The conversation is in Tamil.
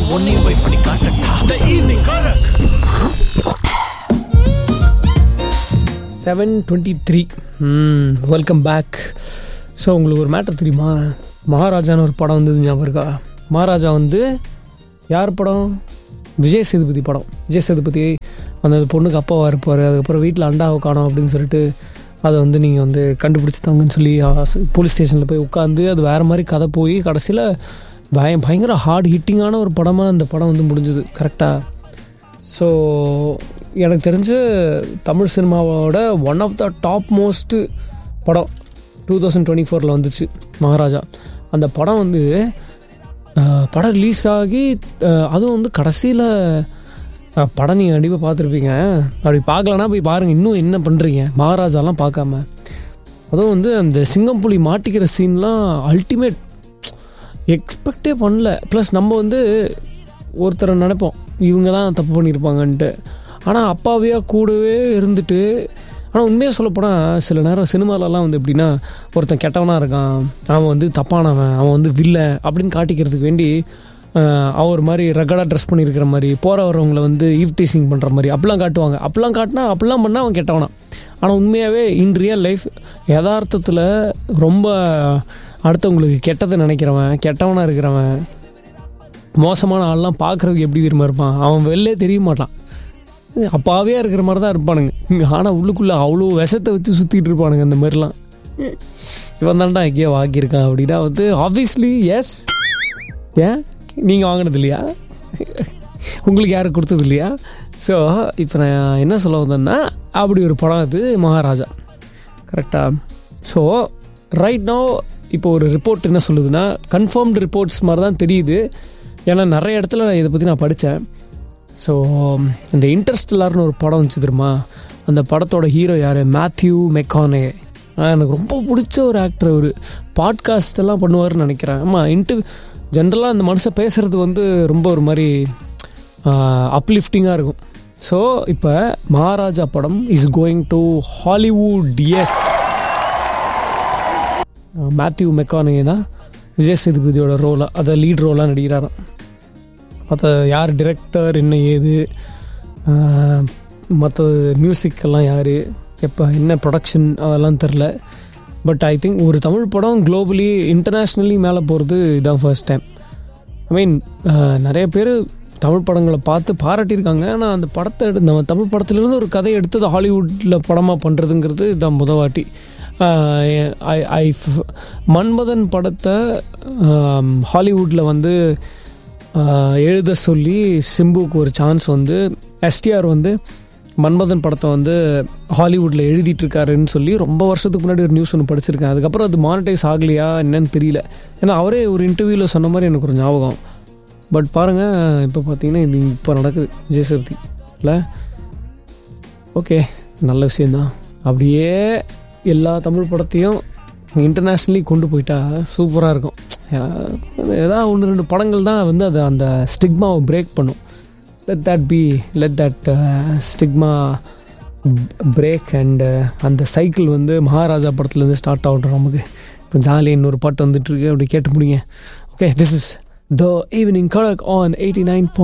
உன்னையும் போய் பண்ணி காட்டட்டா the evening Karak seven twenty three welcome back so உங்களுக்கு ஒரு மேட்டர் தெரியுமா மகாராஜான்னு ஒரு படம் வந்தது ஞாபகம் இருக்கா மகாராஜா வந்து யார் படம் விஜய் சேதுபதி படம் விஜய் சேதுபதி அந்த பொண்ணுக்கு அப்பாவாக இருப்பார் அதுக்கப்புறம் வீட்டில் அண்டாவை காணோம் அப்படின்னு சொல்லிட்டு அதை வந்து நீங்கள் வந்து கண்டுபிடிச்சி தாங்கன்னு சொல்லி போலீஸ் ஸ்டேஷனில் போய் உட்காந்து அது வேறு மாதிரி கதை போய் கடைசியில் பய பயங்கர ஹார்ட் ஹிட்டிங்கான ஒரு படமாக அந்த படம் வந்து முடிஞ்சுது கரெக்டாக ஸோ எனக்கு தெரிஞ்சு தமிழ் சினிமாவோட one of the top most படம் டூ தௌசண்ட் டுவெண்ட்டி ஃபோரில் வந்துச்சு மகாராஜா அந்த படம் வந்து அஹ், படம் ரிலீஸ் ஆகி அஹ், அதுவும் வந்து கடைசியில் படம் நீங்கள் கண்டிப்பாக பார்த்துருப்பீங்க அப்படி பார்க்கலன்னா போய் பாருங்கள் இன்னும் என்ன பண்ணுறீங்க மகாராஜாலாம் பார்க்காம அதுவும் வந்து அந்த சிங்கம்புலி மாட்டிக்கிற சீன்லாம் அல்டிமேட் எக்ஸ்பெக்டே பண்ணல ப்ளஸ் நம்ம வந்து ஒருத்தரை நினைப்போம் இவங்க தான் தப்பு பண்ணியிருப்பாங்கன்ட்டு ஆனால் அப்பாவையாக கூடவே இருந்துட்டு ஆனால் உண்மையாக சொல்லப்போனால் சில நேரம் சினிமாலலாம் வந்து எப்படின்னா ஒருத்தன் கெட்டவனாக இருக்கான் அவன் வந்து தப்பானவன் அவன் வந்து வில்ல அப்படின்னு காட்டிக்கிறதுக்கு வேண்டி ஆஹ், அவன் ஒரு மாதிரி ரகடாக ட்ரெஸ் பண்ணியிருக்கிற மாதிரி போகிற வரவங்களை வந்து ஈவ் டீசிங் பண்ணுற மாதிரி அப்படிலாம் காட்டுவாங்க அப்படிலாம் காட்டினா அப்படிலாம் பண்ணால் அவன் கெட்டவனா ஆனால் உண்மையாகவே இன் ரியல் லைஃப் யதார்த்தத்தில் ரொம்ப அடுத்தவங்களுக்கு கெட்டதை நினைக்கிறவன் கெட்டவனாக இருக்கிறவன் மோசமான ஆள்லாம் பார்க்குறதுக்கு எப்படி தெரியுமா இருப்பான் அவன் வெளிலே தெரிய மாட்டான் அப்பாவே இருக்கிற மாதிரி தான் இருப்பானுங்க ஆனால் உள்ளுக்குள்ளே அவ்வளோ விஷத்தை வச்சு சுற்றிட்டு இருப்பானுங்க அந்த மாதிரிலாம் இவன் தான்டா எங்கேயோ வாங்கியிருக்கான் அப்படின்னா வந்து ஆப்வியஸ்லி எஸ் ஏன் நீங்கள் வாங்கினது இல்லையா உங்களுக்கு யாரும் கொடுத்தது இல்லையா ஸோ இப்போ நான் என்ன சொல்ல வந்தேன்னா அப்படி ஒரு படம் அது மகாராஜா கரெக்டாக ஸோ ரைட் நோ இப்போ ஒரு ரிப்போர்ட் என்ன சொல்லுதுன்னா கன்ஃபார்ம்டு ரிப்போர்ட்ஸ் மாதிரி தான் தெரியுது ஏன்னா நிறைய இடத்துல நான் இதை பற்றி நான் படித்தேன் ஸோ இந்த இன்டர்ஸ்டெல்லார்னு ஒரு படம் வந்துச்சு தெரியுமா அந்த படத்தோட ஹீரோ யார் மேத்யூ மெக்கானே எனக்கு ரொம்ப பிடிச்ச ஒரு ஆக்டர் அவர் பாட்காஸ்ட் எல்லாம் பண்ணுவார்னு நினைக்கிறேன் ஆமாம் இன்ட்டு ஜென்ரலாக அந்த மனுஷன் பேசுகிறது வந்து ரொம்ப ஒரு மாதிரி அப்லிஃப்டிங்காக இருக்கும் ஸோ இப்போ மகாராஜா படம் is going to Hollywood yes Matthew McConaughey தான் விஜய் சேதுபதியோட ரோலாக அதை லீட் ரோலாக நடிக்கிறாராம் மற்ற யார் டிரெக்டர் என்ன ஏது மற்ற மியூசிக் எல்லாம் யார் எப்போ என்ன ப்ரொடக்ஷன் அதெல்லாம் தெரில பட் ஐ திங்க் ஒரு தமிழ் படம் குளோபலி இன்டர்நேஷ்னலி மேலே போகிறது இதுதான் ஃபர்ஸ்ட் டைம் ஐ மீன் நிறைய பேர் தமிழ் படங்களை பார்த்து பாராட்டியிருக்காங்க ஆனால் அந்த படத்தை எடுத்து நம்ம தமிழ் படத்துலேருந்து ஒரு கதையை எடுத்து அதை ஹாலிவுட்டில் படமாக பண்ணுறதுங்கிறது இதுதான் முதவாட்டி ஐ ஐ மன்மதன் படத்தை ஹாலிவுட்டில் வந்து ஆஹ், எழுத சொல்லி சிம்புக்கு ஒரு சான்ஸ் வந்து எஸ்டிஆர் வந்து மன்மதன் படத்தை வந்து ஹாலிவுட்டில் எழுதிட்டு இருக்காருன்னு சொல்லி ரொம்ப வருஷத்துக்கு முன்னாடி ஒரு நியூஸ் ஒன்று படிச்சிருக்கேன் அதுக்கப்புறம் அது மானிட்டைஸ் ஆகலையா என்னன்னு தெரியல ஏன்னா அவரே ஒரு இன்டர்வியூவில் சொன்ன மாதிரி எனக்கு ஒரு ஞாபகம் பட் பாருங்கள் இப்போ பார்த்தீங்கன்னா இது இப்போ நடக்குது விஜய் சேதுபதி இல்லை ஓகே நல்ல விஷயந்தான் அப்படியே எல்லா தமிழ் படத்தையும் இன்டர்நேஷ்னலி கொண்டு போயிட்டா சூப்பராக இருக்கும் ஏதாவது ஒன்று ரெண்டு படங்கள் தான் வந்து அதை அந்த ஸ்டிக்மாவை பிரேக் பண்ணும் let that be let that stigma break and அந்த சைக்கிள் வந்து மகாராஜா படத்துலேருந்து ஸ்டார்ட் ஆகட்டும் நமக்கு இப்போ ஜாலியாக இன்னொரு பாட்டு வந்துட்டுருக்கு அப்படி கேட்டு முடிங்க okay this is the evening Kadak on eighty nine